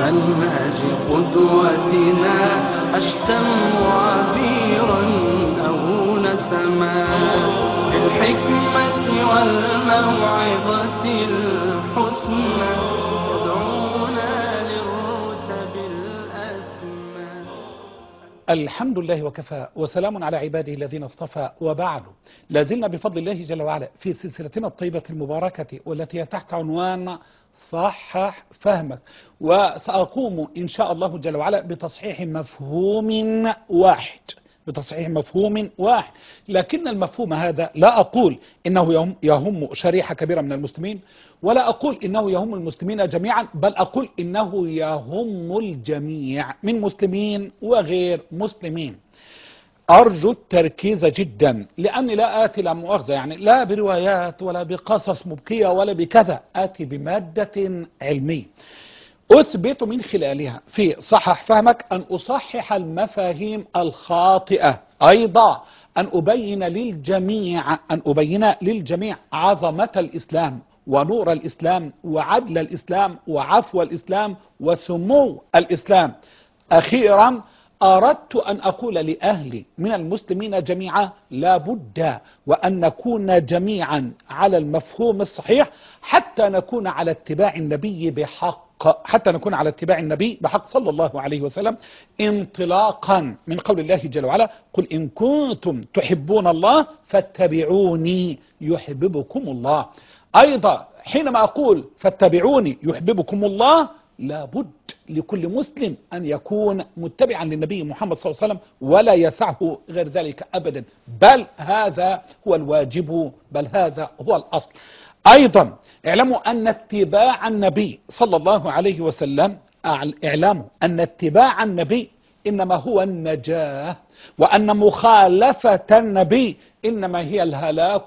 منهج قدوتنا أشتم عبيرا أو نسما بالحكمة والموعظة الحسنى يدعونا للرتب الأسمى الحمد لله وكفى وسلام على عباده الذين اصطفى وبعد لازلنا بفضل الله جل وعلا في سلسلتنا الطيبة المباركة والتي هي تحت عنوان صحح فهمك وسأقوم إن شاء الله جل وعلا بتصحيح مفهوم واحد بتصحيح مفهوم واحد لكن المفهوم هذا لا أقول إنه يهم, يهم شريحة كبيرة من المسلمين ولا أقول إنه يهم المسلمين جميعا بل أقول إنه يهم الجميع من مسلمين وغير مسلمين أرجو التركيز جدا لأني لا آتي لا مؤاخذة يعني لا بروايات ولا بقصص مبكية ولا بكذا آتي بمادة علمية أثبت من خلالها في صحح فهمك أن أصحح المفاهيم الخاطئة أيضا أن أبين للجميع أن أبين للجميع عظمة الإسلام ونور الإسلام وعدل الإسلام وعفو الإسلام وسمو الإسلام أخيرا أردت أن أقول لأهلي من المسلمين جميعا لا بد وأن نكون جميعا على المفهوم الصحيح حتى نكون على اتباع النبي بحق حتى نكون على اتباع النبي بحق صلى الله عليه وسلم انطلاقا من قول الله جل وعلا قل إن كنتم تحبون الله فاتبعوني يحببكم الله أيضا حينما أقول فاتبعوني يحببكم الله لابد لكل مسلم أن يكون متبعا للنبي محمد صلى الله عليه وسلم ولا يسعه غير ذلك أبدا بل هذا هو الواجب بل هذا هو الأصل أيضا اعلموا أن اتباع النبي صلى الله عليه وسلم اعلموا أن اتباع النبي إنما هو النجاة وأن مخالفة النبي إنما هي الهلاك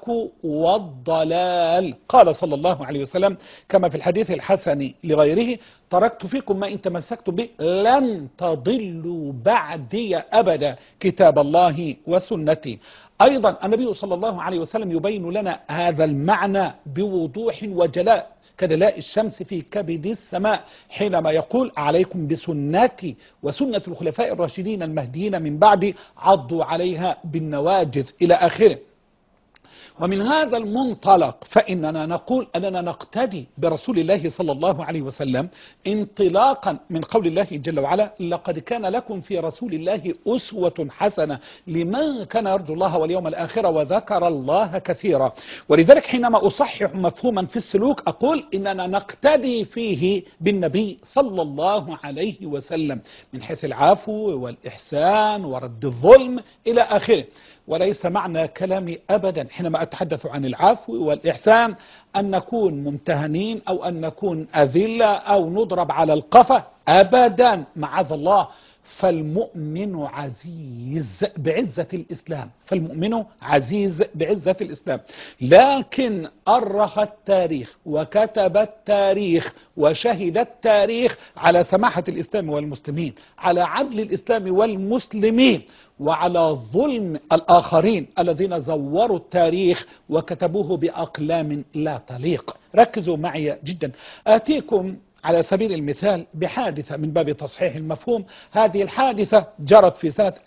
والضلال قال صلى الله عليه وسلم كما في الحديث الحسن لغيره تركت فيكم ما إن تمسكتم به لن تضلوا بعدي أبدا كتاب الله وسنتي أيضا النبي صلى الله عليه وسلم يبين لنا هذا المعنى بوضوح وجلاء كدلاء الشمس في كبد السماء حينما يقول عليكم بسنتي وسنة الخلفاء الراشدين المهديين من بعد عضوا عليها بالنواجذ إلى آخره ومن هذا المنطلق فإننا نقول أننا نقتدي برسول الله صلى الله عليه وسلم انطلاقا من قول الله جل وعلا لقد كان لكم في رسول الله أسوة حسنة لمن كان يرجو الله واليوم الآخر وذكر الله كثيرا ولذلك حينما أصحح مفهوما في السلوك أقول إننا نقتدي فيه بالنبي صلى الله عليه وسلم من حيث العفو والإحسان ورد الظلم إلى آخره وليس معنى كلامي أبدا حينما أتحدث عن العفو والإحسان أن نكون ممتهنين أو أن نكون أذلة أو نضرب على القفا أبدا معاذ الله فالمؤمن عزيز بعزة الإسلام فالمؤمن عزيز بعزة الإسلام لكن أرخ التاريخ وكتب التاريخ وشهد التاريخ على سماحة الإسلام والمسلمين على عدل الإسلام والمسلمين وعلى ظلم الآخرين الذين زوروا التاريخ وكتبوه بأقلام لا تليق ركزوا معي جدا آتيكم على سبيل المثال بحادثة من باب تصحيح المفهوم هذه الحادثة جرت في سنة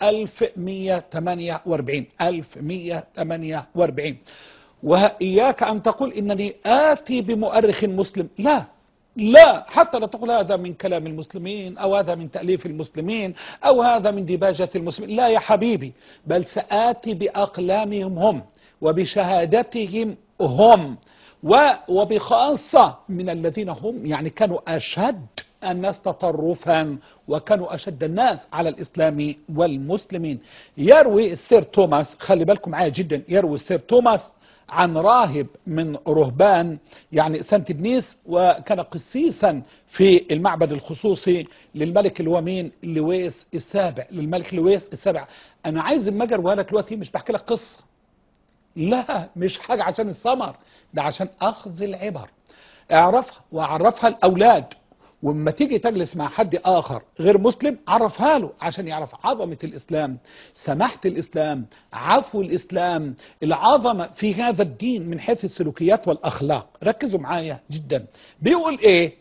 1148 1148 وإياك أن تقول إنني آتي بمؤرخ مسلم لا لا حتى لا تقول هذا من كلام المسلمين أو هذا من تأليف المسلمين أو هذا من ديباجة المسلمين لا يا حبيبي بل سآتي بأقلامهم هم وبشهادتهم هم وبخاصة من الذين هم يعني كانوا أشد الناس تطرفا وكانوا أشد الناس على الإسلام والمسلمين يروي السير توماس خلي بالكم معايا جدا يروي السير توماس عن راهب من رهبان يعني سانت دنيس وكان قسيسا في المعبد الخصوصي للملك اللي هو مين لويس السابع للملك لويس السابع انا عايز اما اجي لك دلوقتي مش بحكي لك قصه لا مش حاجه عشان الثمر ده عشان اخذ العبر اعرفها واعرفها الاولاد وما تيجي تجلس مع حد آخر غير مسلم عرفها له عشان يعرف عظمة الإسلام سماحة الإسلام عفو الإسلام العظمة في هذا الدين من حيث السلوكيات والأخلاق ركزوا معايا جدا بيقول إيه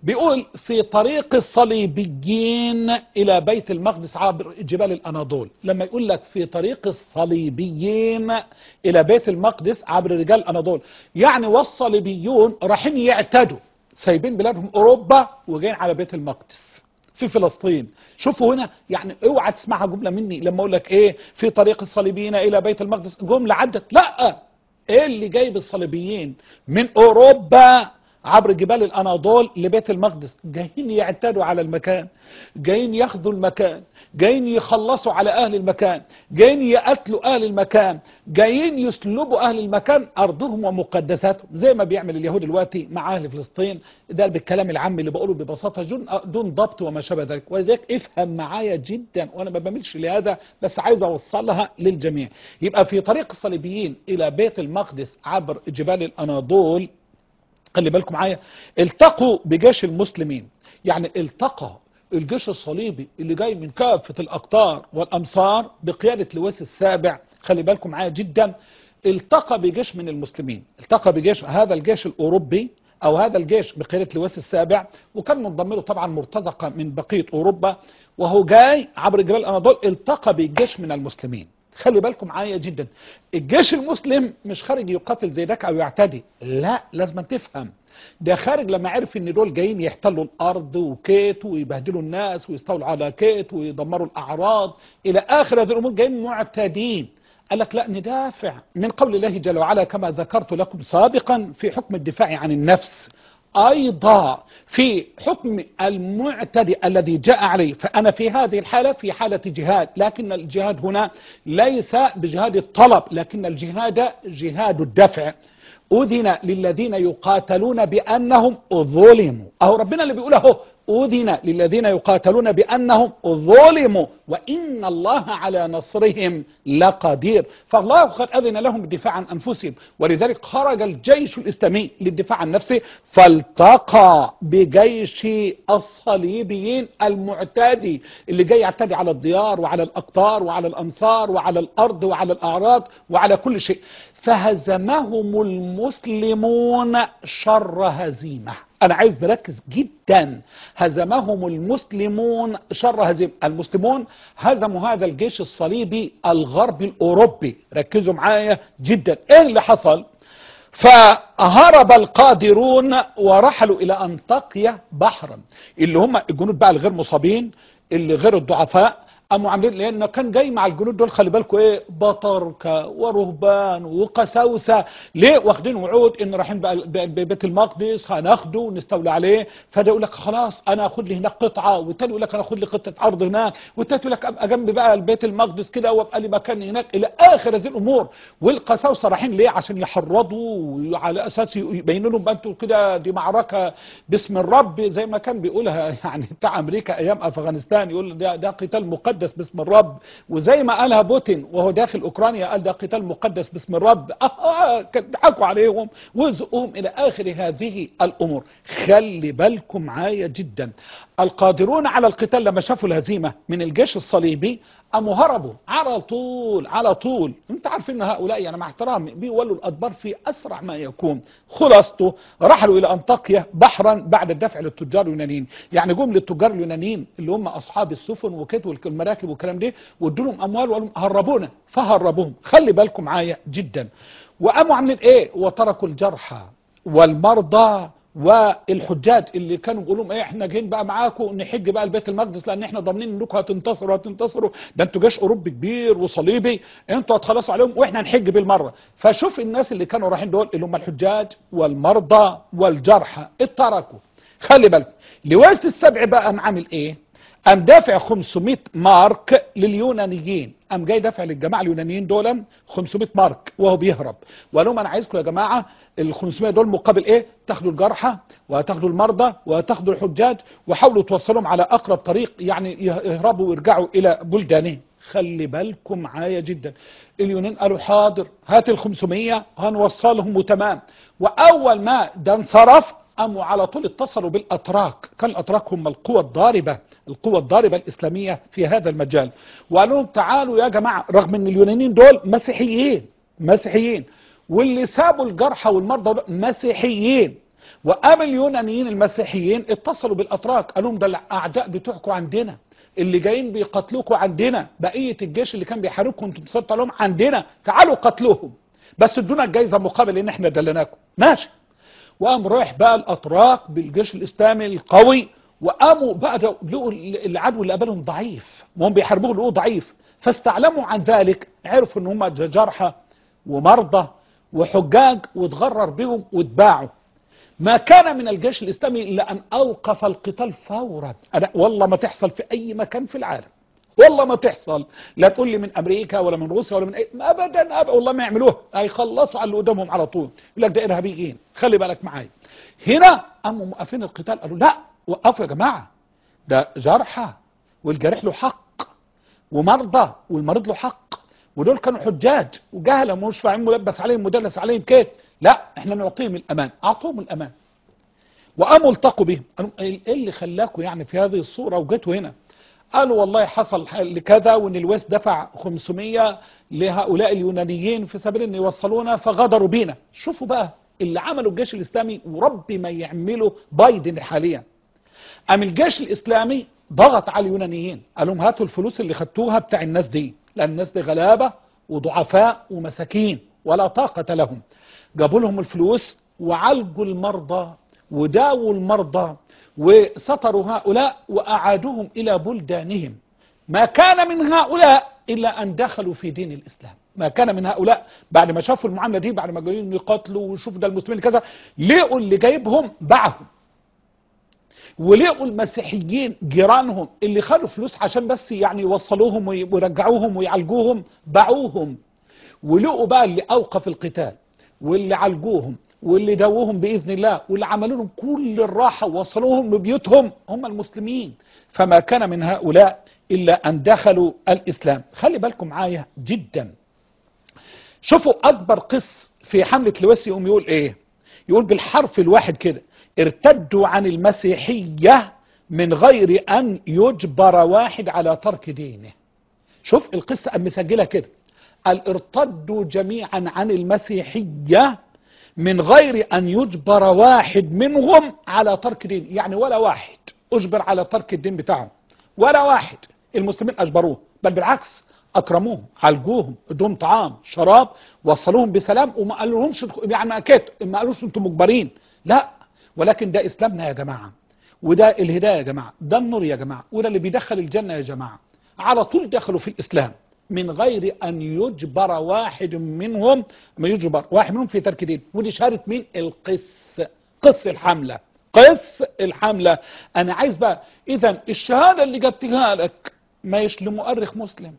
بيقول في طريق الصليبيين الى بيت المقدس عبر جبال الاناضول لما يقول لك في طريق الصليبيين الى بيت المقدس عبر رجال الاناضول يعني والصليبيون رايحين يعتدوا سايبين بلادهم اوروبا وجايين على بيت المقدس في فلسطين شوفوا هنا يعني اوعى تسمعها جمله مني لما اقول لك ايه في طريق الصليبيين الى بيت المقدس جمله عدت لا ايه اللي جايب الصليبيين من اوروبا عبر جبال الاناضول لبيت المقدس جايين يعتدوا على المكان جايين ياخدوا المكان جايين يخلصوا على اهل المكان جايين يقتلوا اهل المكان جايين يسلبوا اهل المكان ارضهم ومقدساتهم زي ما بيعمل اليهود دلوقتي مع اهل فلسطين ده بالكلام العام اللي بقوله ببساطه دون دون ضبط وما شابه ذلك ولذلك افهم معايا جدا وانا ما بميلش لهذا بس عايز اوصلها للجميع يبقى في طريق الصليبيين الى بيت المقدس عبر جبال الاناضول خلي بالكم معايا التقوا بجيش المسلمين يعني التقى الجيش الصليبي اللي جاي من كافة الأقطار والأمصار بقيادة لويس السابع خلي بالكم معايا جدا التقى بجيش من المسلمين التقى بجيش هذا الجيش الأوروبي أو هذا الجيش بقيادة لويس السابع وكان منضم له طبعا مرتزقة من بقية أوروبا وهو جاي عبر جبال الأناضول التقى بالجيش من المسلمين خلي بالكم معايا جدا الجيش المسلم مش خارج يقاتل زي داك او يعتدي لا لازم تفهم ده خارج لما عرف ان دول جايين يحتلوا الارض وكيت ويبهدلوا الناس ويستولوا على كيت ويدمروا الاعراض الى اخر هذه الامور جايين معتدين قال لك لا ندافع من قول الله جل وعلا كما ذكرت لكم سابقا في حكم الدفاع عن النفس ايضا في حكم المعتدي الذي جاء عليه فانا في هذه الحالة في حالة جهاد لكن الجهاد هنا ليس بجهاد الطلب لكن الجهاد جهاد الدفع أذن للذين يقاتلون بأنهم ظلموا أهو ربنا اللي بيقول أهو أذن للذين يقاتلون بأنهم ظلموا وإن الله على نصرهم لقدير فالله قد أذن لهم بالدفاع عن أنفسهم ولذلك خرج الجيش الإسلامي للدفاع عن نفسه فالتقى بجيش الصليبيين المعتدي اللي جاي يعتدي على الديار وعلى الأقطار وعلى الأمصار وعلى الأرض وعلى الأعراض وعلى كل شيء فهزمهم المسلمون شر هزيمه انا عايز نركز جدا هزمهم المسلمون شر هزيمه المسلمون هزموا هذا الجيش الصليبي الغربي الاوروبي ركزوا معايا جدا ايه اللي حصل فهرب القادرون ورحلوا الى انطاكيا بحرا اللي هم الجنود بقى الغير مصابين اللي غير الضعفاء قاموا عاملين لان كان جاي مع الجنود دول خلي بالكم ايه بطركه ورهبان وقساوسه ليه واخدين وعود ان رايحين بقى بيت المقدس هناخده ونستولى عليه فده يقول لك خلاص انا اخد لي هناك قطعه والتاني يقول لك انا اخد لي قطعه ارض هناك والتالت يقول لك ابقى جنب بقى البيت المقدس كده وابقى لي مكان هناك الى اخر هذه الامور والقساوسه رايحين ليه عشان يحرضوا وعلى اساس يبينوا لهم انتوا كده دي معركه باسم الرب زي ما كان بيقولها يعني بتاع امريكا ايام افغانستان يقول ده ده قتال مقدس مقدس باسم الرب وزي ما قالها بوتين وهو داخل اوكرانيا قال ده قتال مقدس باسم الرب آه آه ضحكوا عليهم وزقوهم الى اخر هذه الامور خلي بالكم معايا جدا القادرون على القتال لما شافوا الهزيمه من الجيش الصليبي قاموا هربوا على طول على طول انت عارفين ان هؤلاء يعني مع احترامي بيولوا الادبار في اسرع ما يكون خلاصته رحلوا الى انطاكيا بحرا بعد الدفع للتجار اليونانيين يعني جم للتجار اليونانيين اللي هم اصحاب السفن وكده والمراكب والكلام ده وادوا لهم اموال وقالوا هربونا فهربوهم خلي بالكم معايا جدا وقاموا عاملين ايه وتركوا الجرحى والمرضى والحجاج اللي كانوا بيقولوا لهم ايه احنا جايين بقى معاكم نحج بقى البيت المقدس لان احنا ضامنين انكم هتنتصروا هتنتصروا ده انتوا جيش اوروبي كبير وصليبي انتوا هتخلصوا عليهم واحنا هنحج بالمره فشوف الناس اللي كانوا رايحين دول اللي هم الحجاج والمرضى والجرحى اتركوا خلي بالكم لويس السبع بقى قام عامل ايه قام دافع 500 مارك لليونانيين قام جاي دافع للجماعه اليونانيين دول 500 مارك وهو بيهرب وقال لهم انا عايزكم يا جماعه ال 500 دول مقابل ايه تاخدوا الجرحى وهتاخدوا المرضى وهتاخدوا الحجاج وحاولوا توصلهم على اقرب طريق يعني يهربوا ويرجعوا الى بلدانهم خلي بالكم معايا جدا اليونان قالوا حاضر هات ال 500 هنوصلهم وتمام واول ما ده انصرف قاموا على طول اتصلوا بالاتراك كان الاتراك هم القوى الضاربه القوى الضاربه الاسلاميه في هذا المجال وقالوا لهم تعالوا يا جماعه رغم ان اليونانيين دول مسيحيين مسيحيين واللي سابوا الجرحى والمرضى مسيحيين وقام اليونانيين المسيحيين اتصلوا بالاتراك قالوا لهم ده الاعداء بتوعكم عندنا اللي جايين بيقتلوكوا عندنا بقيه الجيش اللي كان بيحاربكم انتوا انتصرتوا عليهم عندنا تعالوا قتلوهم بس ادونا الجايزه مقابل ان احنا دلناكم ماشي وقام رايح بقى الاتراك بالجيش الاسلامي القوي وقاموا بقى ده لقوا العدو اللي قابلهم ضعيف وهم بيحاربوه لقوه ضعيف فاستعلموا عن ذلك عرفوا ان هم جرحى ومرضى وحجاج واتغرر بهم واتباعوا ما كان من الجيش الاسلامي الا ان اوقف القتال فورا أنا والله ما تحصل في اي مكان في العالم والله ما تحصل لا تقول لي من امريكا ولا من روسيا ولا من أي ابدا ابدا والله ما يعملوها هيخلصوا على اللي قدامهم على طول يقول لك ده ارهابيين خلي بالك معايا هنا قاموا موقفين القتال قالوا لا وقفوا يا جماعه ده جرحى والجارح له حق ومرضى والمريض له حق ودول كانوا حجاج وجهله مش فاهمين ملبس عليهم مدلس عليهم كده لا احنا نعطيهم الامان اعطوهم الامان وقاموا التقوا بهم قالوا ايه اللي خلاكم يعني في هذه الصوره وجيتوا هنا قالوا والله حصل لكذا وان الويس دفع 500 لهؤلاء اليونانيين في سبيل ان يوصلونا فغدروا بينا شوفوا بقى اللي عمله الجيش الاسلامي وربي ما يعمله بايدن حاليا قام الجيش الاسلامي ضغط على اليونانيين قال لهم هاتوا الفلوس اللي خدتوها بتاع الناس دي لان الناس دي غلابه وضعفاء ومساكين ولا طاقه لهم جابوا لهم الفلوس وعالجوا المرضى وداووا المرضى وستروا هؤلاء وأعادوهم إلى بلدانهم ما كان من هؤلاء إلا أن دخلوا في دين الإسلام ما كان من هؤلاء بعد ما شافوا المعاملة دي بعد ما جايين يقاتلوا ويشوفوا ده المسلمين كذا لقوا اللي جايبهم باعهم ولقوا المسيحيين جيرانهم اللي خدوا فلوس عشان بس يعني يوصلوهم ويرجعوهم ويعالجوهم باعوهم ولقوا بقى اللي أوقف القتال واللي عالجوهم واللي داووهم باذن الله واللي عملوا لهم كل الراحه ووصلوهم لبيوتهم هم المسلمين فما كان من هؤلاء الا ان دخلوا الاسلام خلي بالكم معايا جدا شوفوا اكبر قس في حمله لويس يقوم يقول ايه يقول بالحرف الواحد كده ارتدوا عن المسيحيه من غير ان يجبر واحد على ترك دينه شوف القصه قام مسجلها كده قال ارتدوا جميعا عن المسيحيه من غير أن يجبر واحد منهم على ترك دين يعني ولا واحد أجبر على ترك الدين بتاعه ولا واحد المسلمين أجبروه بل بالعكس أكرموهم عالجوهم ادوهم طعام شراب وصلوهم بسلام وما قالوهمش يعني ما كت ما قالوش انتم مجبرين لا ولكن ده إسلامنا يا جماعة وده الهداية يا جماعة ده النور يا جماعة وده اللي بيدخل الجنة يا جماعة على طول دخلوا في الإسلام من غير أن يجبر واحد منهم ما يجبر واحد منهم في ترك دين ودي شهادة مين القس قس الحملة قس الحملة أنا عايز بقى إذا الشهادة اللي جبتها لك ما يش لمؤرخ مسلم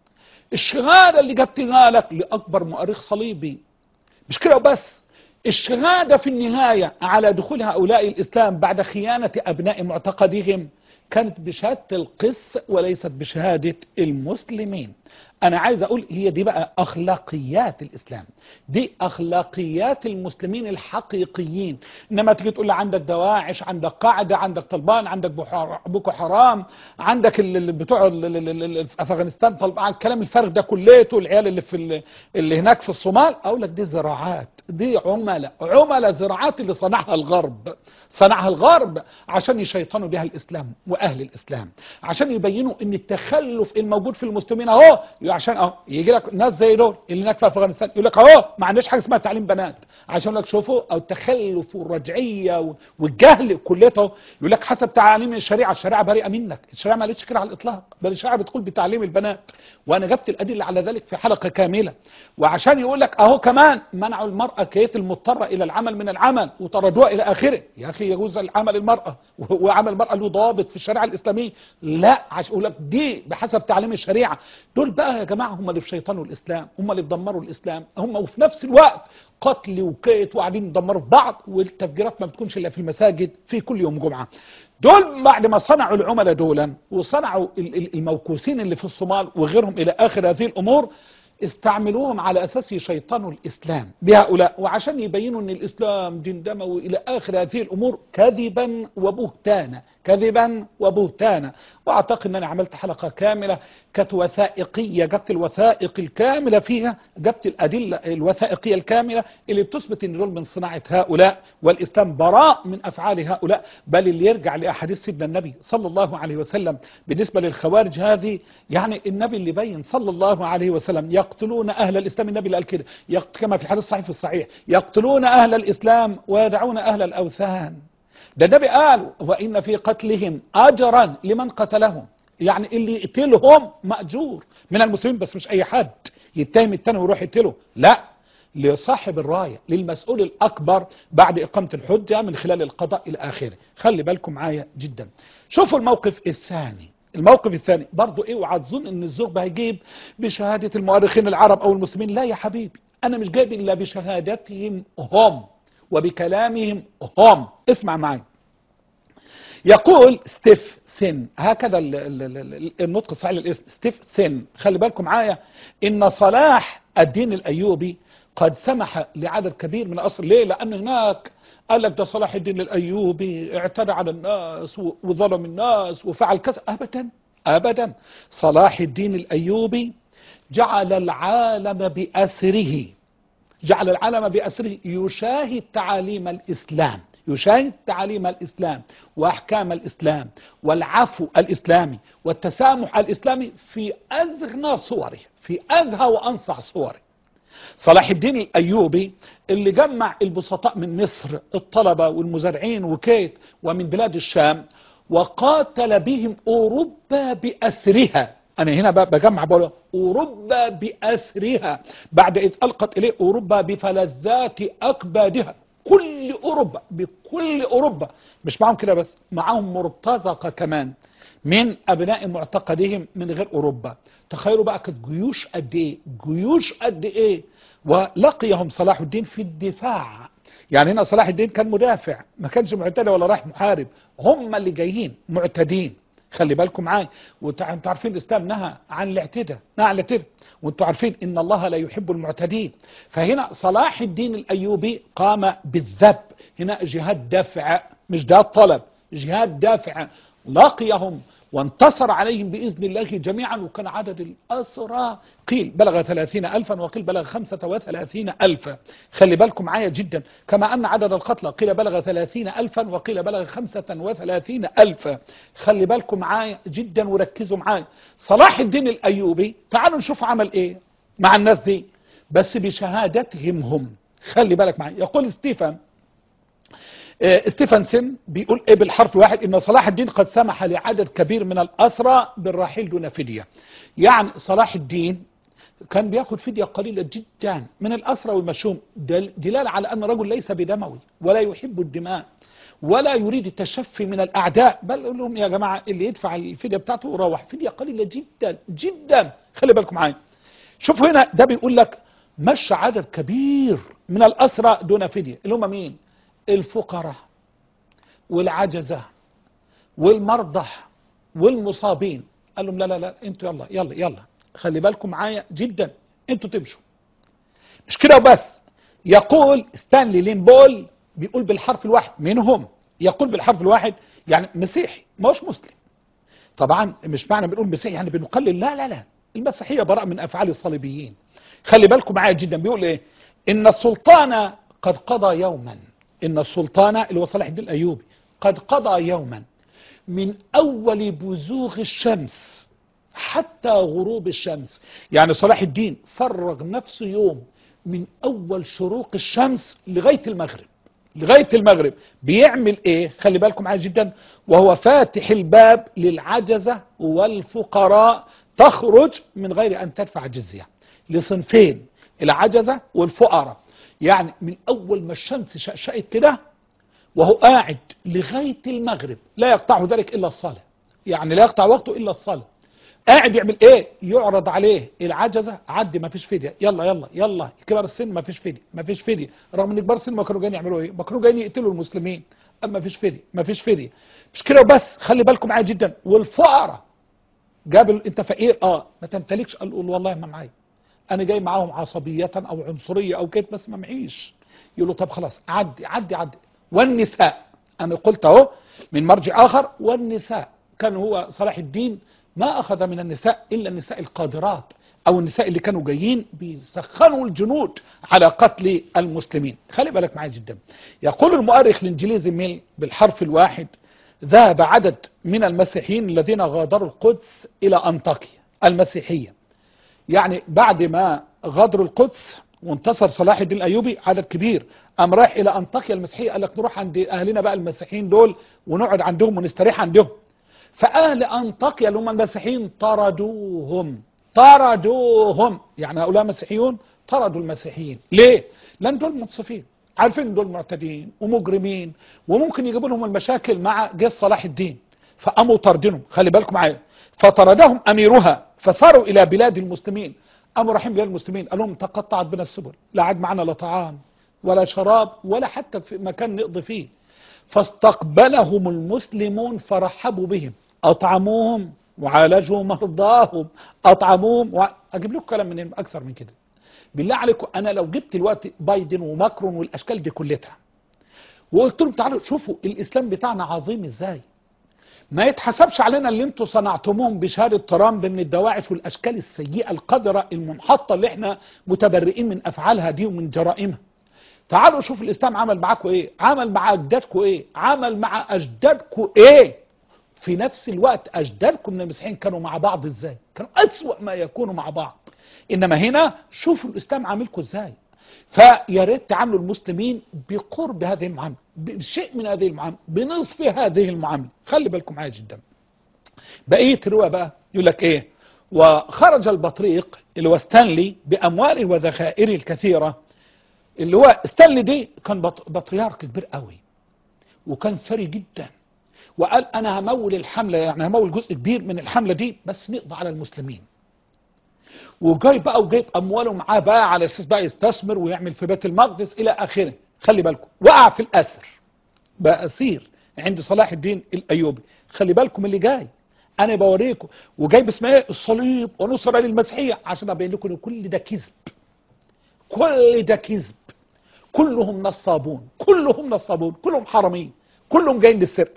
الشهادة اللي جبتها لك لأكبر مؤرخ صليبي مش كده وبس الشهادة في النهاية على دخول هؤلاء الإسلام بعد خيانة أبناء معتقدهم كانت بشهادة القس وليست بشهادة المسلمين أنا عايز أقول هي دي بقى أخلاقيات الإسلام دي أخلاقيات المسلمين الحقيقيين إنما تيجي تقول لي عندك دواعش عندك قاعدة عندك طلبان عندك بوكو حرام عندك اللي بتوع في أفغانستان طلبان الكلام الفارغ ده كليته العيال اللي في اللي هناك في الصومال أقول لك دي زراعات دي عملاء عملاء زراعات اللي صنعها الغرب صنعها الغرب عشان يشيطنوا بها الإسلام وأهل الإسلام عشان يبينوا إن التخلف الموجود في المسلمين أهو عشان اهو يجي لك ناس زي دول اللي هناك في افغانستان يقول لك اهو ما عندناش حاجه اسمها تعليم بنات عشان يقول لك شوفوا او التخلف والرجعيه والجهل كليته يقول لك حسب تعاليم الشريعه الشريعه بريئه منك الشريعه ما قالتش كده على الاطلاق بل الشريعه بتقول بتعليم البنات وانا جبت الادله على ذلك في حلقه كامله وعشان يقول لك اهو كمان منعوا المراه كيت المضطره الى العمل من العمل وطردوها الى اخره يا اخي يجوز العمل المراه وعمل المراه له ضابط في الشريعه الاسلاميه لا عشان يقول لك دي بحسب تعليم الشريعه دول بقى يا جماعه هم اللي في شيطانوا الاسلام هم اللي دمروا الاسلام هم وفي نفس الوقت قتل وكيت وقاعدين يدمروا في بعض والتفجيرات ما بتكونش الا في المساجد في كل يوم جمعه دول بعد ما صنعوا العملاء دولا وصنعوا الموكوسين اللي في الصومال وغيرهم الى اخر هذه الامور استعملوهم على اساس يشيطنوا الاسلام بهؤلاء وعشان يبينوا ان الاسلام دين دموي الى اخر هذه الامور كذبا وبهتانا كذبا وبهتانا واعتقد ان انا عملت حلقة كاملة كانت وثائقية جبت الوثائق الكاملة فيها جبت الادلة الوثائقية الكاملة اللي بتثبت ان دول من صناعة هؤلاء والاسلام براء من افعال هؤلاء بل اللي يرجع لاحاديث سيدنا النبي صلى الله عليه وسلم بالنسبة للخوارج هذه يعني النبي اللي بين صلى الله عليه وسلم يقتلون اهل الاسلام النبي اللي قال كده يق- كما في الحديث الصحيح في الصحيح يقتلون اهل الاسلام ويدعون اهل الاوثان ده النبي قال وإن في قتلهم أجرا لمن قتلهم يعني اللي يقتلهم مأجور من المسلمين بس مش أي حد يتهم التاني ويروح يقتله لا لصاحب الراية للمسؤول الأكبر بعد إقامة الحجة من خلال القضاء إلى آخره خلي بالكم معايا جدا شوفوا الموقف الثاني الموقف الثاني برضو ايه اوعى تظن ان الزغب هيجيب بشهادة المؤرخين العرب او المسلمين لا يا حبيبي انا مش جايب الا بشهادتهم هم وبكلامهم هم اسمع معي يقول ستيف سن هكذا ال- ال- ال- ال- النطق الصحيح للاسم ستيف سن خلي بالكم معايا ان صلاح الدين الايوبي قد سمح لعدد كبير من الأصل ليه لان هناك قال لك ده صلاح الدين الايوبي اعتدى على الناس و- وظلم الناس وفعل كذا ابدا ابدا صلاح الدين الايوبي جعل العالم باسره جعل العالم بأسره يشاهد تعاليم الإسلام يشاهد تعاليم الإسلام وأحكام الإسلام والعفو الإسلامي والتسامح الإسلامي في أزغنى صوره في أزهى وأنصع صوره صلاح الدين الأيوبي اللي جمع البسطاء من مصر الطلبة والمزارعين وكيت ومن بلاد الشام وقاتل بهم أوروبا بأسرها أنا هنا ب- بجمع بقول أوروبا بأسرها بعد إذ ألقت إليه أوروبا بفلذات أكبادها كل أوروبا بكل أوروبا مش معهم كده بس معهم مرتزقة كمان من أبناء معتقدهم من غير أوروبا تخيلوا بقى كانت جيوش قد إيه جيوش قد إيه ولقيهم صلاح الدين في الدفاع يعني هنا صلاح الدين كان مدافع ما كانش معتدي ولا رايح محارب هم اللي جايين معتدين خلي بالكم معايا وانتوا عارفين الاسلام نهى عن الاعتداء نهى عن الاعتداء وانتوا عارفين ان الله لا يحب المعتدين فهنا صلاح الدين الايوبي قام بالذب هنا جهاد دافع مش جهاد طلب جهاد دافع لقيهم وانتصر عليهم بإذن الله جميعا وكان عدد الأسرى قيل بلغ ثلاثين ألفا وقيل بلغ خمسة وثلاثين ألفا خلي بالكم معايا جدا كما أن عدد القتلى قيل بلغ ثلاثين ألفا وقيل بلغ خمسة وثلاثين ألفا خلي بالكم معايا جدا وركزوا معايا صلاح الدين الأيوبي تعالوا نشوف عمل إيه مع الناس دي بس بشهادتهم هم خلي بالك معايا يقول ستيفن آه، ستيفنسون بيقول ايه بالحرف الواحد ان صلاح الدين قد سمح لعدد كبير من الاسرى بالرحيل دون فدية يعني صلاح الدين كان بياخد فدية قليلة جدا من الاسرى والمشوم دل- دلالة على ان الرجل ليس بدموي ولا يحب الدماء ولا يريد التشفي من الاعداء بل يقول لهم يا جماعة اللي يدفع الفدية بتاعته وروح فدية قليلة جدا جدا خلي بالكم معايا شوفوا هنا ده بيقول لك مشى عدد كبير من الأسرى دون فدية اللي هم مين الفقراء والعجزة والمرضى والمصابين قال لهم لا لا لا انتوا يلا يلا يلا خلي بالكم معايا جدا انتوا تمشوا مش كده وبس يقول ستانلي لينبول بيقول بالحرف الواحد منهم يقول بالحرف الواحد يعني مسيحي ما هوش مسلم طبعا مش معنى بنقول مسيحي يعني بنقلل لا لا لا المسيحية براء من أفعال الصليبيين خلي بالكم معايا جدا بيقول إيه إن السلطان قد قضى يوما إن السلطان اللي هو صلاح الدين الأيوبي قد قضى يوما من أول بزوغ الشمس حتى غروب الشمس يعني صلاح الدين فرغ نفسه يوم من أول شروق الشمس لغاية المغرب لغاية المغرب بيعمل ايه خلي بالكم معايا جدا وهو فاتح الباب للعجزة والفقراء تخرج من غير ان تدفع جزية لصنفين العجزة والفقراء يعني من اول ما الشمس شقشقت كده وهو قاعد لغاية المغرب لا يقطعه ذلك الا الصلاة يعني لا يقطع وقته الا الصلاة قاعد يعمل ايه يعرض عليه العجزة عدي ما فيش فدية يلا يلا يلا كبار السن ما فيش فدية ما فيش فدية رغم ان كبار السن ما كانوا جايين يعملوا ايه ما كانوا جايين يقتلوا المسلمين اما ما فيش فدية ما فيش فدية مش كده وبس خلي بالكم معايا جدا والفقراء جاب ال- انت فقير اه ما تمتلكش قال قول والله ما معايا انا جاي معاهم عصبية او عنصرية او كده بس ما معيش يقول له طب خلاص عدي عدي عدي والنساء انا قلت اهو من مرجع اخر والنساء كان هو صلاح الدين ما أخذ من النساء إلا النساء القادرات أو النساء اللي كانوا جايين بيسخنوا الجنود على قتل المسلمين خلي بالك معايا جدا يقول المؤرخ الإنجليزي ميل بالحرف الواحد ذهب عدد من المسيحيين الذين غادروا القدس إلى أنطاكيا المسيحية يعني بعد ما غادروا القدس وانتصر صلاح الدين الايوبي عدد كبير قام رايح الى انطاكيا المسيحيه قال لك نروح عند اهلنا بقى المسيحيين دول ونقعد عندهم ونستريح عندهم فاهل انطاكيا اللي هم المسيحيين طردوهم طردوهم يعني هؤلاء مسيحيون طردوا المسيحيين ليه لان دول منصفين عارفين دول معتدين ومجرمين وممكن يجيبوا لهم المشاكل مع جيش صلاح الدين فقاموا طردينهم خلي بالكم معايا فطردهم اميرها فصاروا الى بلاد المسلمين قاموا رايحين بلاد المسلمين قال لهم تقطعت بنا السبل لا عاد معنا لا طعام ولا شراب ولا حتى في مكان نقضي فيه فاستقبلهم المسلمون فرحبوا بهم اطعموهم وعالجوا مرضاهم اطعموهم و... اجيب لكم كلام من اكثر من كده بالله عليكم انا لو جبت الوقت بايدن وماكرون والاشكال دي كلها وقلت لهم تعالوا شوفوا الاسلام بتاعنا عظيم ازاي ما يتحسبش علينا اللي انتوا صنعتموهم بشهاده ترامب من الدواعش والاشكال السيئه القذره المنحطه اللي احنا متبرئين من افعالها دي ومن جرائمها تعالوا شوف الاسلام عمل معاكم ايه عمل مع اجدادكم ايه عمل مع اجدادكم ايه في نفس الوقت اجدادكم من المسيحيين كانوا مع بعض ازاي كانوا اسوأ ما يكونوا مع بعض انما هنا شوفوا الاسلام عاملكم ازاي فيا ريت تعاملوا المسلمين بقرب هذه المعامله بشيء من هذه المعامله بنصف هذه المعامله خلي بالكم معايا جدا بقيه الروايه بقى يقول لك ايه وخرج البطريق اللي هو ستانلي بامواله وذخائره الكثيره اللي هو ستانلي دي كان بط- بطريرك كبير قوي وكان ثري جدا وقال انا همول الحمله يعني همول جزء كبير من الحمله دي بس نقضي على المسلمين وجاي بقى وجايب امواله معاه بقى على اساس بقى يستثمر ويعمل في بيت المقدس الى اخره خلي بالكم وقع في الاسر بقى اسير عند صلاح الدين الايوبي خلي بالكم اللي جاي انا بوريكم وجايب اسمها ايه الصليب ونصره للمسيحيه عشان ابين لكم ان كل ده كذب كل ده كذب كلهم نصابون كلهم نصابون كلهم حرامين كلهم جايين للسرقه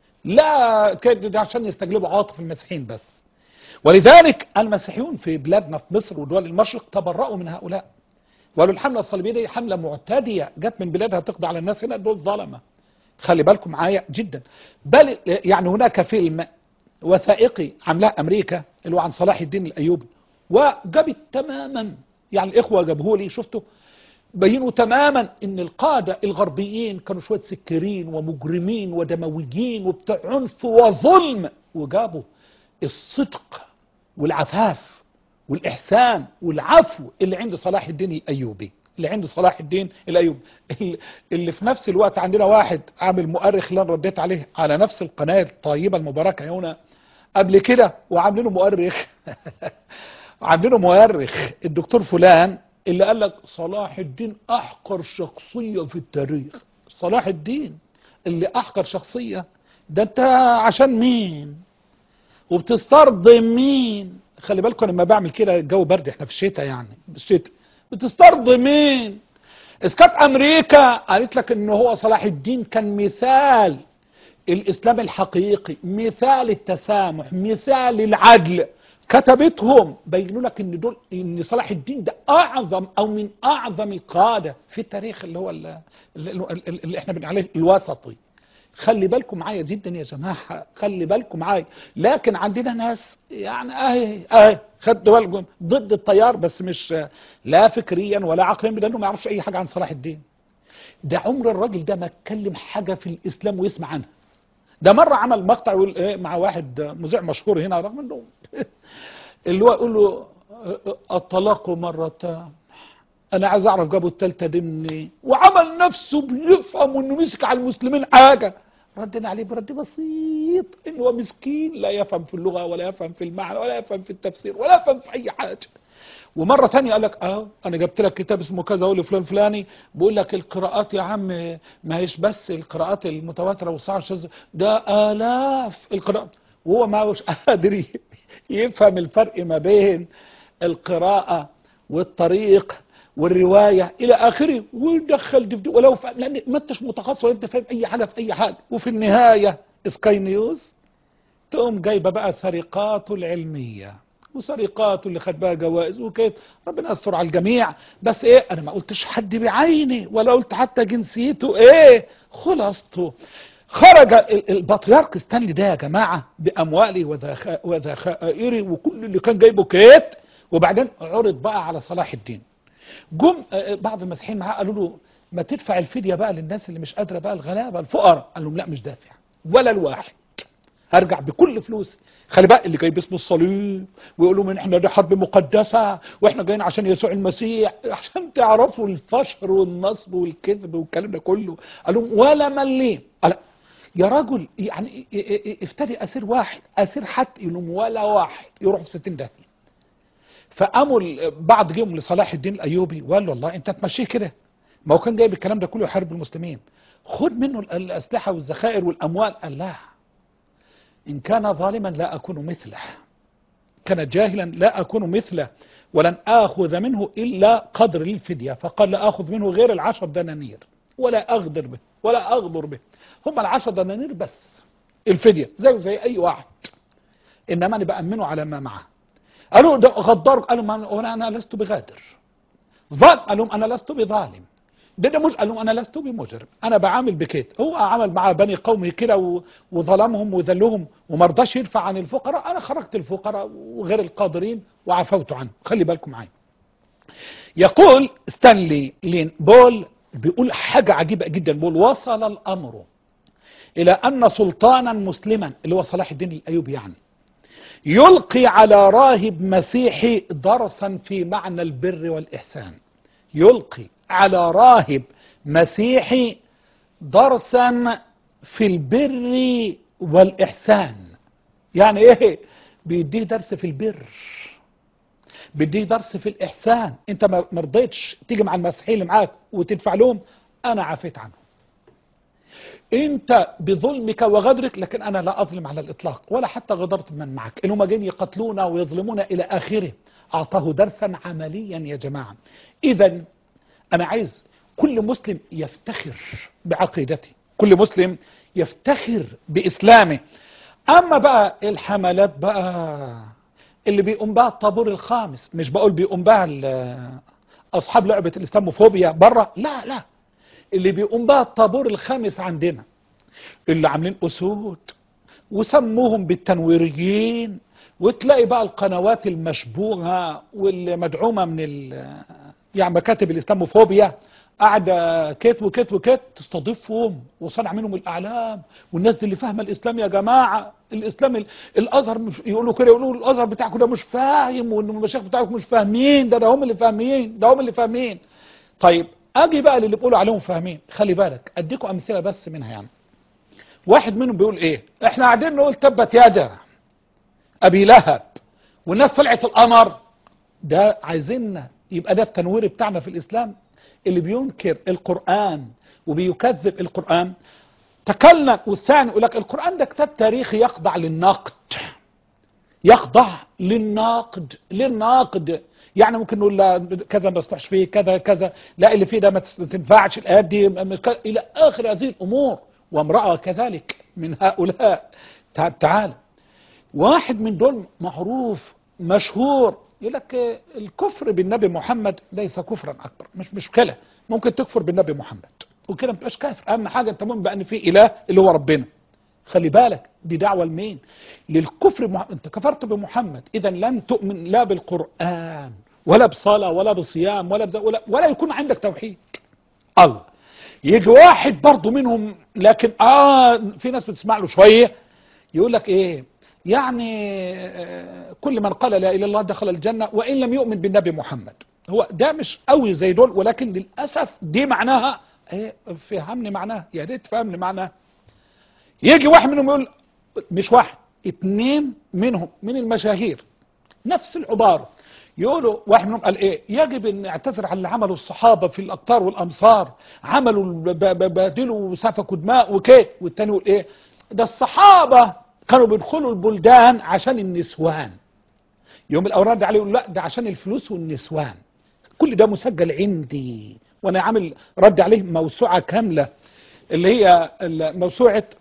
لا كده ده عشان يستجلبوا عاطف المسيحيين بس ولذلك المسيحيون في بلادنا في مصر ودول المشرق تبرأوا من هؤلاء وقالوا الحملة الصليبية دي حملة معتدية جت من بلادها تقضي على الناس هنا دول ظلمة خلي بالكم معايا جدا بل يعني هناك فيلم وثائقي عاملاه أمريكا اللي هو عن صلاح الدين الأيوبي وجابت تماما يعني الإخوة جابوه لي شفتوا بينوا تماما ان القادة الغربيين كانوا شوية سكرين ومجرمين ودمويين وبتاع عنف وظلم وجابوا الصدق والعفاف والإحسان والعفو اللي عند صلاح الدين الأيوبي اللي عند صلاح الدين الأيوبي اللي- اللي في نفس الوقت عندنا واحد عامل مؤرخ اللي أنا رديت عليه على نفس القناة الطيبة المباركة هنا قبل كده وعاملينه مؤرخ عاملينه مؤرخ الدكتور فلان اللي قال لك صلاح الدين أحقر شخصية في التاريخ صلاح الدين اللي أحقر شخصية ده أنت عشان مين وبتسترضي مين خلي بالكم لما بعمل كده الجو برد احنا في الشتاء يعني الشتاء بتسترضي مين اذا كانت امريكا قالت لك ان هو صلاح الدين كان مثال الاسلام الحقيقي مثال التسامح مثال العدل كتبتهم بينوا لك ان دول ان صلاح الدين ده اعظم او من اعظم القاده في التاريخ اللي هو اللي, اللي, اللي احنا بنقول عليه الوسطي خلي بالكم معايا جدا يا جماعه خلي بالكم معايا لكن عندنا ناس يعني اهي اهي خدوا بالكم ضد التيار بس مش لا فكريا ولا عقليا لانه ما يعرفش اي حاجه عن صلاح الدين ده عمر الراجل ده ما اتكلم حاجه في الاسلام ويسمع عنها ده مره عمل مقطع يقول ايه مع واحد مذيع مشهور هنا رغم انه اللي هو يقول له الطلاق مرتان انا عايز اعرف جابوا التالتة دي منين وعمل نفسه بيفهم انه مسك على المسلمين حاجه ردنا عليه برد بسيط ان هو مسكين لا يفهم في اللغه ولا يفهم في المعنى ولا يفهم في التفسير ولا يفهم في اي حاجه ومره تانية قال لك اه انا جبت لك كتاب اسمه كذا اقول لفلان فلاني بقول لك القراءات يا عم ما هيش بس القراءات المتواتره والصحيحه الشاذة ده الاف القراءات وهو ما هوش قادر يفهم الفرق ما بين القراءه والطريق والرواية إلى آخره ودخل دي في دي ولو فهم لأن ما أنتش متخصص ولا أنت فاهم أي حاجة في أي حاجة وفي النهاية سكاي نيوز تقوم جايبه بقى سرقاته العلميه وسرقاته اللي خد بقى جوائز وكده ربنا يستر على الجميع بس ايه انا ما قلتش حد بعيني ولا قلت حتى جنسيته ايه خلاصته خرج ال- البطريرك ستانلي ده يا جماعه باموالي وذخ- وذخائري وكل اللي كان جايبه كيت وبعدين عرض بقى على صلاح الدين جم آه، بعض المسيحيين معاه قالوا له ما تدفع الفديه بقى للناس اللي مش قادره بقى الغلابه الفقراء قال لهم لا مش دافع ولا الواحد هرجع بكل فلوسي خلي بقى اللي جايب اسم الصليب ويقول لهم ان احنا دي حرب مقدسه واحنا جايين عشان يسوع المسيح عشان تعرفوا الفشر والنصب والكذب والكلام ده كله قال لهم ولا مليم قال يا رجل يعني ا- ا- ا- افتدي اسير واحد اسير حتى يقول لهم ولا واحد يروح في 60 داهيه فقاموا ال- بعض جيهم لصلاح الدين الايوبي وقال له والله انت تمشيه كده ما هو كان جايب الكلام ده كله يحارب المسلمين خد منه ال- الاسلحه والذخائر والاموال قال لا ان كان ظالما لا اكون مثله كان جاهلا لا اكون مثله ولن اخذ منه الا قدر الفديه فقال لا اخذ منه غير العشر دنانير ولا اغدر به ولا اغدر به هم العشر دنانير بس الفديه زيه زي اي واحد انما انا بامنه على ما معه قالوا ده غدار قالوا ما انا انا لست بغادر ظالم قال لهم انا لست بظالم ده ده مش قال لهم انا لست بمجرم انا بعامل بكيت هو عمل مع بني قومه كده و- وظلمهم وذلهم وما رضاش يدفع عن الفقراء انا خرجت الفقراء وغير القادرين وعفوت عنه خلي بالكم معايا يقول ستانلي لين بول بيقول حاجة عجيبة جدا بيقول وصل الأمر إلى أن سلطانا مسلما اللي هو صلاح الدين الأيوبي يعني يلقي على راهب مسيحي درسا في معنى البر والإحسان يلقي على راهب مسيحي درسا في البر والإحسان يعني إيه بيديه درس في البر بيديه درس في الإحسان أنت ما ما رضيتش تيجي مع المسيحيين اللي معاك وتدفع لهم أنا عفيت عنهم انت بظلمك وغدرك لكن انا لا اظلم على الاطلاق ولا حتى غدرت من معك انهم جايين يقتلونا ويظلمونا الى اخره اعطاه درسا عمليا يا جماعه اذا انا عايز كل مسلم يفتخر بعقيدته كل مسلم يفتخر باسلامه اما بقى الحملات بقى اللي بيقوم بها الطابور الخامس مش بقول بيقوم بها ال- اصحاب لعبه الاسلاموفوبيا بره لا لا اللي بيقوم بها الطابور الخامس عندنا اللي عاملين اسود وسموهم بالتنويريين وتلاقي بقى القنوات المشبوهه واللي مدعومه من ال يعني مكاتب الاسلاموفوبيا قاعده كيت وكيت وكيت تستضيفهم وصنع منهم الاعلام والناس دي اللي فاهمه الاسلام يا جماعه الاسلام ال- الازهر مش يقولوا كده يقولوا الازهر بتاعكم ده مش فاهم وان المشايخ بتاعكم مش فاهمين ده ده هم اللي فاهمين ده هم اللي فاهمين طيب اجي بقى للي بيقولوا عليهم فاهمين خلي بالك اديكم امثله بس منها يعني واحد منهم بيقول ايه احنا قاعدين نقول تبت يدا ابي لهب والناس طلعت القمر ده عايزين يبقى ده التنوير بتاعنا في الاسلام اللي بينكر القران وبيكذب القران تكلم والثاني يقول لك القران ده كتاب تاريخي يخضع للنقد يخضع للناقد للناقد يعني ممكن نقول لا كذا ما يصلحش فيه كذا كذا لا اللي فيه ده ما تس- ما تنفعش الايات دي مش كذا، الى اخر هذه الامور وامراه كذلك من هؤلاء تع- تعال واحد من دول معروف مشهور يقول لك آه، الكفر بالنبي محمد ليس كفرا اكبر مش مشكله ممكن تكفر بالنبي محمد وكده ما تبقاش كافر اهم حاجه انت مؤمن بان في اله اللي هو ربنا خلي بالك دي دعوة لمين للكفر مح... انت كفرت بمحمد اذا لن تؤمن لا بالقرآن ولا بصلاة ولا بصيام ولا بز... ولا, ولا يكون عندك توحيد الله يجي واحد برضه منهم لكن اه في ناس بتسمع له شوية يقول لك ايه يعني آه، كل من قال لا اله الا الله دخل الجنة وان لم يؤمن بالنبي محمد هو ده مش قوي زي دول ولكن للاسف دي معناها ايه فهمني معناها يا ريت تفهمني معناها يجي واحد منهم يقول مش واحد اتنين منهم من المشاهير نفس العبارة يقولوا واحد منهم قال ايه يجب ان نعتذر عن اللي عمله الصحابة في الاقطار والامصار عملوا ب- ب- بادلوا وسفكوا دماء وكيت والتاني يقول ايه ده الصحابة كانوا بيدخلوا البلدان عشان النسوان يوم الاولاني ده عليه يقول لا ده عشان الفلوس والنسوان كل ده مسجل عندي وانا عامل رد عليه موسوعة كاملة اللي هي ال- موسوعة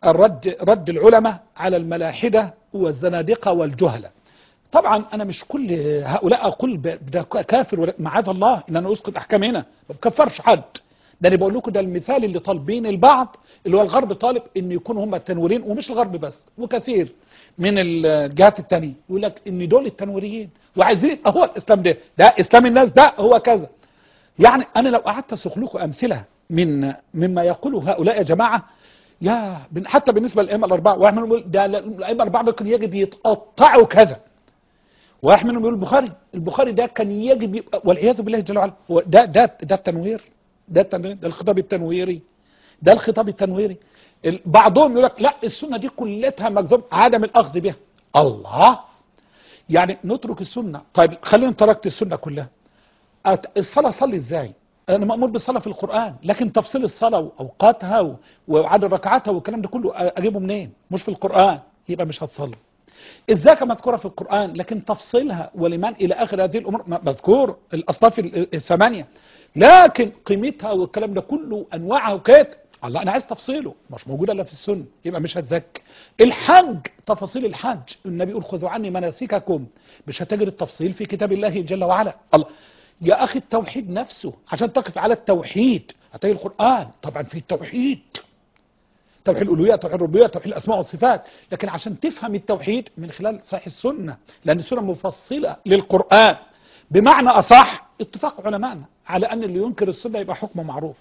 الرد رد العلماء على الملاحدة والزنادقة والجهلة طبعا انا مش كل هؤلاء اقول ب- ده كافر ولا- معاذ الله ان انا اسقط احكام هنا ما بكفرش حد ده انا بقول لكم ده المثال اللي طالبين البعض اللي هو الغرب طالب ان يكونوا هم التنويرين ومش الغرب بس وكثير من الجهات التانية يقول لك ان دول التنويريين وعايزين اهو الاسلام ده ده اسلام الناس ده هو كذا يعني انا لو قعدت اسوق لكم امثله من مما يقوله هؤلاء يا جماعه يا بن- حتى بالنسبه للائمه الاربعه واحد منهم يقول ده الائمه الاربعه دول كان يجب يتقطعوا كذا واحد منهم يقول البخاري البخاري ده كان يجب يبقى والعياذ بالله جل وعلا هو ده ده ده التنوير ده التنوير ده الخطاب التنويري ده الخطاب التنويري ال- بعضهم يقول لك لا السنه دي كلتها مكذوب عدم الاخذ بها الله يعني نترك السنه طيب خلينا تركت السنه كلها أت- الصلاه صلي ازاي انا مامور بالصلاه في القران لكن تفصيل الصلاه واوقاتها و- وعدد ركعاتها والكلام ده كله أ- اجيبه منين مش في القران يبقى مش هتصلي الزكاة مذكورة في القرآن لكن تفصيلها ولمن إلى آخر هذه الأمور م- مذكور الأصناف ال- الثمانية لكن قيمتها والكلام ده كله أنواعها وكده الله أنا عايز تفصيله مش موجود إلا في السنة يبقى مش هتزكي الحج تفاصيل الحج النبي يقول خذوا عني مناسككم مش هتجد التفصيل في كتاب الله جل وعلا الله يا أخي التوحيد نفسه عشان تقف على التوحيد هتجد القرآن طبعا في التوحيد توحيد الالوهيه توحيد الربوبيه توحيد الاسماء والصفات لكن عشان تفهم التوحيد من خلال صحيح السنه لان السنه مفصله للقران بمعنى اصح اتفاق علمائنا على ان اللي ينكر السنه يبقى حكمه معروف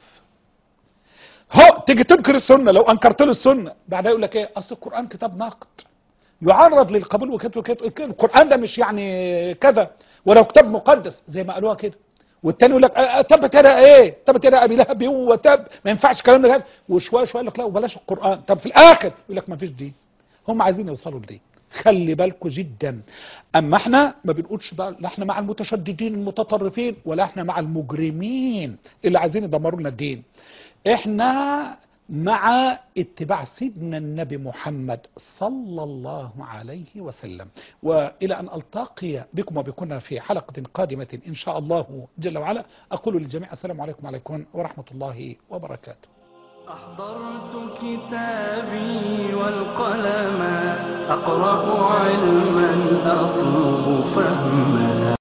هو تيجي تنكر السنه لو انكرت له السنه بعدها يقول لك ايه اصل القران كتاب ناقد يعرض للقبول وكده وكده القران ده مش يعني كذا ولو كتاب مقدس زي ما قالوها كده والتاني يقول لك آه، آه، تبت يدا ايه تبت يدا ابي لهب وتب ما ينفعش كلام ده وشويه شويه يقول لك لا وبلاش القران طب في الاخر يقول لك ما فيش دين هم عايزين يوصلوا لدي خلي بالكم جدا اما احنا ما بنقولش بقى لا احنا مع المتشددين المتطرفين ولا احنا مع المجرمين اللي عايزين يدمروا لنا الدين احنا مع اتباع سيدنا النبي محمد صلى الله عليه وسلم والى ان التقي بكم وبكنا في حلقه قادمه ان شاء الله جل وعلا اقول للجميع السلام عليكم وعليكم ورحمه الله وبركاته أحضرت كتابي والقلم أقرأ علما أطلب فهما